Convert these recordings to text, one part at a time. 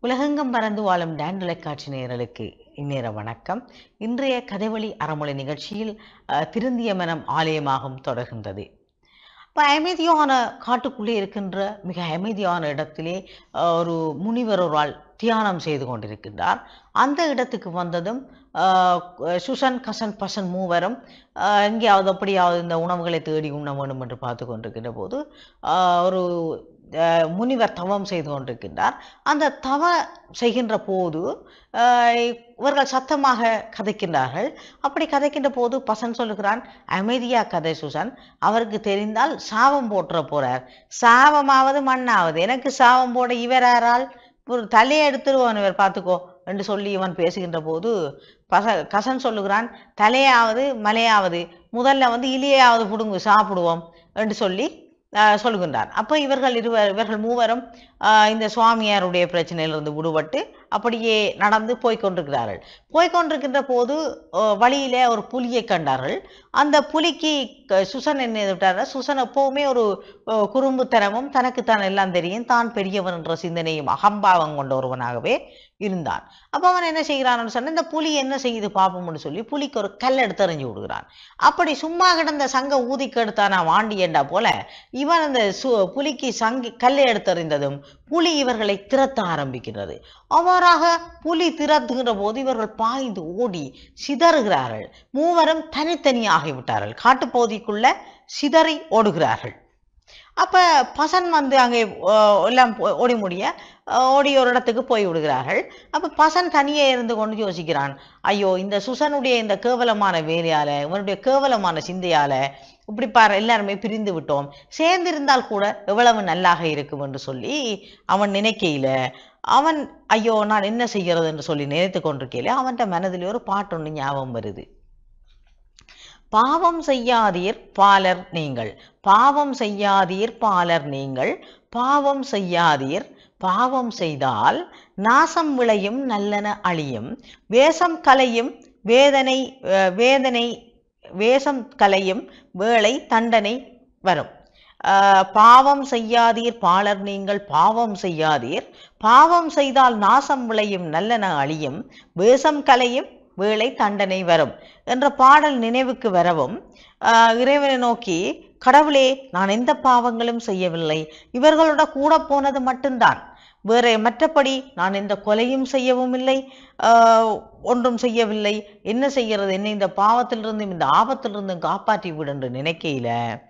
உலகெங்கும் பறந்து வாழும் டான் தொலைக்காட்சி நேயர்களுக்கு இந்நேர வணக்கம் இன்றைய கதைவழி அறமொழி நிகழ்ச்சியில் அஹ், திருந்திய மனம் ஆலயமாகும் தொடர்கின்றது இப்போ அமைதியான காட்டுக்குள்ளே இருக்கின்ற மிக அமைதியான இடத்திலே அஹ், ஒரு முனிவர் ஒருவாள் தியானம் செய்து கொண்டிருக்கின்றார் அந்த இடத்துக்கு வந்ததும் அஹ், சுசன் கசன் பசன் மூவரும் அஹ், எங்கேயாவது அப்படியாவது இந்த உணவுகளை தேடி உண்ண வேண்டும் என்று பார்த்து கொண்டிருக்கின்ற போது அஹ், ஒரு அஹ், முனிவர் தவம் செய்து கொண்டிருக்கின்றார் அந்த தவ செய்கின்ற போது அஹ், இவர்கள் சத்தமாக கதைக்கின்றார்கள் அப்படி கதைக்கின்ற போது பசன் சொல்லுகிறான் அமைதியா கதை சுசன் அவருக்கு தெரிந்தால் சாபம் போட்டுற போறார் சாபமாவது மண்ணாவது எனக்கு சாபம் போட இவர் யாரால் ஒரு தலையை எடுத்துருவான் இவர் பார்த்துக்கோ என்று சொல்லி இவன் பேசுகின்ற போது பச கசன் சொல்லுகிறான் தலையாவது மலையாவது முதல்ல வந்து இலியாவது புடுங்கு சாப்பிடுவோம் என்று சொல்லி ஆஹ், சொல்லுகின்றார் அப்போ இவர்கள் இருவர் இவர்கள் மூவரும் ஆஹ், இந்த சுவாமியாருடைய பிரச்சனையிலிருந்து விடுபட்டு அப்படியே நடந்து போய்க்கொண்டிருக்கிறார்கள் போய்க்கொண்டிருக்கின்ற போது ஆஹ், வழியிலே ஒரு புலியை கண்டார்கள் அந்த புலிக்கு க- சுசன் என்ன விட்டார் சுசன் எப்பவுமே ஒரு ஆஹ், குறும்புத்தனமும் தனக்குத்தான் எல்லாம் தெரியும் தான் பெரியவன் என்ற சிந்தனையும் அகம்பாவம் கொண்ட ஒருவனாகவே இருந்தான் அப்போ அவன் என்ன செய்கிறான்னு சொன்னா இந்த புலி என்ன செய்யுது பார்ப்போம்னு சொல்லி புலிக்கு ஒரு கல் எடுத்து எறிஞ்சு விடுகிறான் அப்படி சும்மா கிடந்த சங்க ஊதிக்கு எடுத்தானா வாண்டியண்டா போல இவன் அந்த சு புலிக்கு சங்கி கல்லை எடுத்தறிந்ததும் புலி இவர்களை திரத்த ஆரம்பிக்கிறது அவ்வாறாக புலி திரத்துகின்ற போது இவர்கள் பாய்ந்து ஓடி சிதறுகிறார்கள் மூவரும் தனித்தனியாகி விட்டார்கள் காட்டுப்பகுதிக்குள்ள சிதறி ஓடுகிறார்கள் அப்ப பசன் வந்து அங்கே அஹ், எல்லாம் போ- ஓடி முடிய அஹ், ஓடி ஒரு இடத்துக்கு போய் விடுகிறார்கள் அப்ப பசன் தனியே இருந்து கொண்டு யோசிக்கிறான் ஐயோ இந்த சுசனுடைய இந்த கேவலமான வேலையால இவனுடைய கேவலமான சிந்தையால இப்படி பாரு எல்லாருமே பிரிந்து விட்டோம் சேர்ந்திருந்தால் கூட எவ்வளவு நல்லாக இருக்கும் என்று சொல்லி அவன் நினைக்கையில அவன் ஐயோ நான் என்ன செய்கிறது என்று சொல்லி நினைத்து கொண்டிருக்கையில அவன்கிட்ட மனதில் ஒரு பாட்டு ஒன்று ஞாபகம் வருது பாவம் செய்யாதீர் பாலர் நீங்கள் பாவம் செய்யாதீர் பாலர் நீங்கள் பாவம் செய்யாதீர் பாவம் செய்தால் நாசம் விளையும் நல்லன அழியும் வேஷம் கலையும் வேதனை அஹ், வேதனை வேஷம் கலையும் வேளை தண்டனை வரும் அஹ், பாவம் செய்யாதீர் பாலர் நீங்கள் பாவம் செய்யாதீர் பாவம் செய்தால் நாசம் விளையும் நல்லன அழியும் வேஷம் கலையும் வேளை தண்டனை வரும் என்ற பாடல் நினைவுக்கு வரவும் ஆஹ், இறைவனை நோக்கி கடவுளே நான் எந்த பாவங்களும் செய்யவில்லை இவர்களோட கூட போனது மட்டும்தான் வேற மற்றபடி நான் எந்த கொலையும் செய்யவும் இல்லை ஆஹ், ஒன்றும் செய்யவில்லை என்ன செய்கிறது என்னை இந்த பாவத்திலிருந்தும் இந்த ஆபத்திலிருந்தும் காப்பாற்றி விடு என்று நினைக்கையில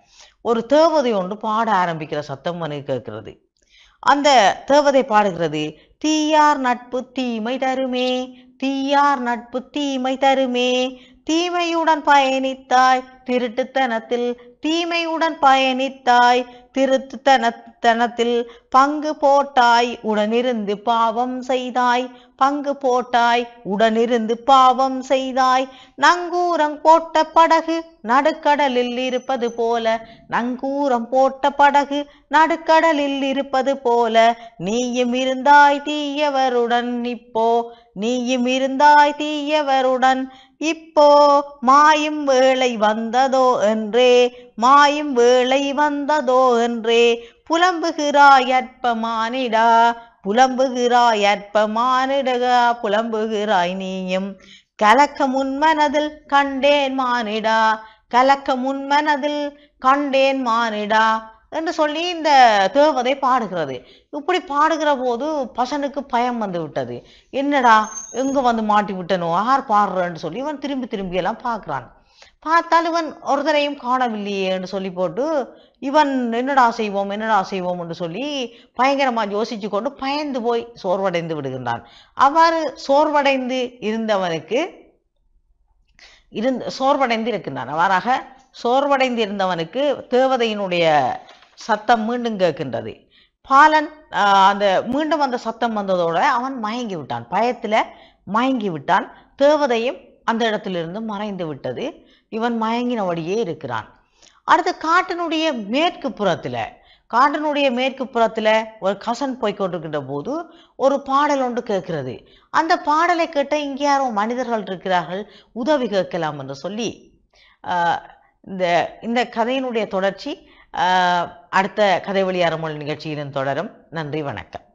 ஒரு தேவதை ஒன்று பாட ஆரம்பிக்கிற சத்தம் எனக்கு கேட்கிறது அந்த தேவதை பாடுகிறது தீயார் நட்பு தீமை தருமே தீயார் நட்பு தீமை தருமே தீமையுடன் பயணித்தாய் திருட்டுத்தனத்தில் தீமையுடன் பயணித்தாய் திருட்டுத்தனத்தனத்தில் பங்கு போட்டாய் உடனிருந்து பாவம் செய்தாய் பங்கு போட்டாய் உடனிருந்து பாவம் செய்தாய் நங்கூரம் போட்ட படகு நடுக்கடலில் இருப்பது போல நங்கூரம் போட்ட படகு நடுக்கடலில் இருப்பது போல நீயும் இருந்தாய் தீயவருடன் இப்போ நீயும் இருந்தாய் தீயவருடன் இப்போ மாயும் வேளை வந்ததோ என்றே மாயும் வேளை வந்ததோ என்றே புலம்புகிறாய் அற்பமானிடா புலம்புகிறாய் அற்பமானிடகா புலம்புகிறாய் நீயும் கலக்க முன்மனதில் கண்டேன் மானிடா கலக்க முன்மனதில் கண்டேன் மானிடா என்று சொல்லி இந்த தேவதை பாடுகிறது இப்படி பாடுகிற போது பசனுக்கு பயம் வந்து விட்டது என்னடா எங்க வந்து மாட்டி விட்டனோ யார் பாடுறேன்னு சொல்லி இவன் திரும்பி திரும்பி எல்லாம் பார்க்கறான் பார்த்தால் இவன் ஒருத்தரையும் காணவில்லையே என்று சொல்லி போட்டு இவன் என்னடா செய்வோம் என்னடா செய்வோம் என்று சொல்லி பயங்கரமா யோசிச்சு கொண்டு பயந்து போய் சோர்வடைந்து விடுகின்றான் அவ்வாறு சோர்வடைந்து இருந்தவனுக்கு இருந்த சோர்வடைந்து இருக்கின்றான் அவ்வாறாக சோர்வடைந்து இருந்தவனுக்கு தேவதையினுடைய சத்தம் மீண்டும் கேட்கின்றது பாலன் ஆஹ், அந்த மீண்டும் அந்த சத்தம் வந்ததோட அவன் மயங்கி விட்டான் பயத்துல மயங்கி விட்டான் தேவதையும் அந்த இடத்திலிருந்து மறைந்து விட்டது இவன் மயங்கினபடியே இருக்கிறான் அடுத்து காட்டினுடைய மேற்கு புறத்துல காட்டினுடைய மேற்கு புறத்துல ஒரு கசன் போய் கொண்டிருக்கின்ற போது ஒரு பாடல் ஒன்று கேட்கிறது அந்த பாடலை கேட்ட இங்கே யாரோ மனிதர்கள் இருக்கிறார்கள் உதவி கேட்கலாம் என்று சொல்லி ஆஹ், இந்த இந்த கதையினுடைய தொடர்ச்சி ஆஹ், அடுத்த கதை வழி அறமொழி நிகழ்ச்சியிலும் தொடரும் நன்றி வணக்கம்